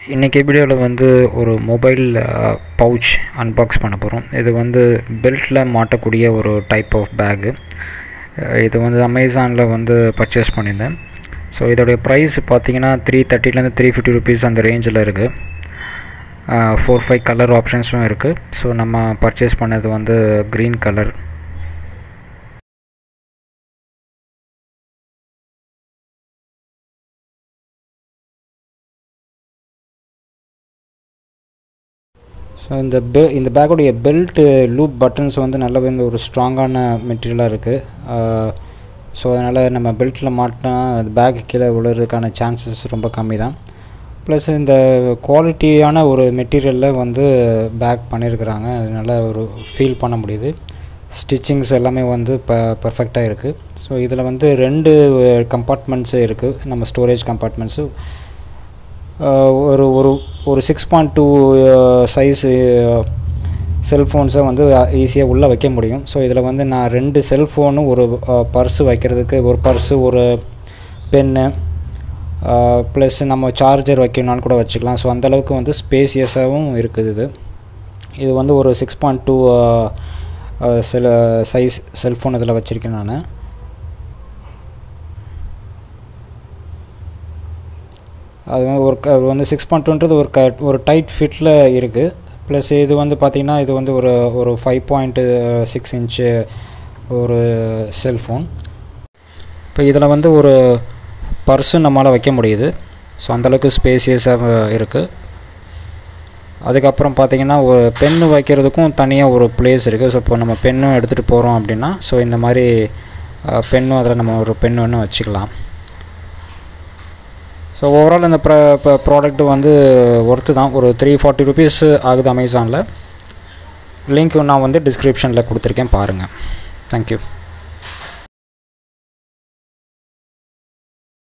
இன்றைக்கி வீடியோவில் வந்து ஒரு மொபைல் பவுச் அன்பாக்ஸ் பண்ண போகிறோம் இது வந்து பெல்ட்டில் மாட்டக்கூடிய ஒரு டைப் ஆஃப் பேகு இது வந்து அமேசானில் வந்து பர்ச்சேஸ் பண்ணியிருந்தேன் ஸோ இதோடைய ப்ரைஸ் பார்த்தீங்கன்னா த்ரீ தேர்ட்டிலேருந்து த்ரீ ஃபிஃப்டி ருபீஸ் அந்த ரேஞ்சில் இருக்குது ஃபோர் ஃபைவ் கலர் ஆப்ஷன்ஸும் இருக்குது ஸோ நம்ம பர்ச்சேஸ் பண்ணது வந்து க்ரீன் கலர் ஸோ இந்த பெ இந்த பேக்கோடைய பெல்ட்டு லூப் பட்டன்ஸ் வந்து நல்லாவே இந்த ஒரு ஸ்ட்ராங்கான மெட்டீரியலாக இருக்குது ஸோ அதனால் நம்ம பெல்ட்டில் மாட்டினா அது பேக் கீழே விழுறதுக்கான சான்சஸ் ரொம்ப கம்மி தான் ப்ளஸ் இந்த குவாலிட்டியான ஒரு மெட்டீரியலில் வந்து பேக் பண்ணியிருக்கிறாங்க அதனால் ஒரு ஃபீல் பண்ண முடியுது ஸ்டிச்சிங்ஸ் எல்லாமே வந்து ப பர்ஃபெக்டாக இருக்குது ஸோ இதில் வந்து ரெண்டு கம்பார்ட்மெண்ட்ஸு இருக்குது நம்ம ஸ்டோரேஜ் கம்பார்ட்மெண்ட்ஸு ஒரு ஒரு ஒரு சிக்ஸ் பாயிண்ட் டூ சைஸு செல்ஃபோன்ஸை வந்து ஈஸியாக உள்ளே வைக்க முடியும் ஸோ இதில் வந்து நான் ரெண்டு செல்ஃபோனும் ஒரு பர்ஸு வைக்கிறதுக்கு ஒரு பர்ஸு ஒரு பென்னு ப்ளஸ் நம்ம சார்ஜர் வைக்கணும்னாலும் கூட வச்சுக்கலாம் ஸோ அந்தளவுக்கு வந்து ஸ்பேசியஸாகவும் இருக்குது இது இது வந்து ஒரு six point two cell size cellphone இதில் வச்சுருக்கேன் நான் அது வந்து ஒரு க வந்து சிக்ஸ் பாயிண்ட் டூன்றது ஒரு க ஒரு டைட் ஃபிட்டில் இருக்குது ப்ளஸ் இது வந்து பார்த்திங்கன்னா இது வந்து ஒரு ஒரு ஃபைவ் பாயிண்ட்டு சிக்ஸ் இன்ச்சு ஒரு செல்ஃபோன் இப்போ இதில் வந்து ஒரு பர்ஸும் நம்மளால் வைக்க முடியுது ஸோ அந்தளவுக்கு ஸ்பேசியஸாக இருக்குது அதுக்கப்புறம் பார்த்திங்கன்னா ஒரு பென்னு வைக்கிறதுக்கும் தனியாக ஒரு பிளேஸ் இருக்குது ஸோ இப்போ நம்ம பென்னும் எடுத்துகிட்டு போகிறோம் அப்படின்னா ஸோ இந்த மாதிரி பென்னும் அதில் நம்ம ஒரு பென்னு ஒன்று வச்சுக்கலாம் ஸோ ஓவரால் இந்த ப்ர இப்போ ப்ராடக்ட் வந்து ஒர்த்து தான் ஒரு த்ரீ ஃபார்ட்டி ருபீஸ் ஆகுது அமேசானில் லிங்க் நான் வந்து டிஸ்கிரிப்ஷனில் கொடுத்துருக்கேன் பாருங்கள் தேங்க்யூ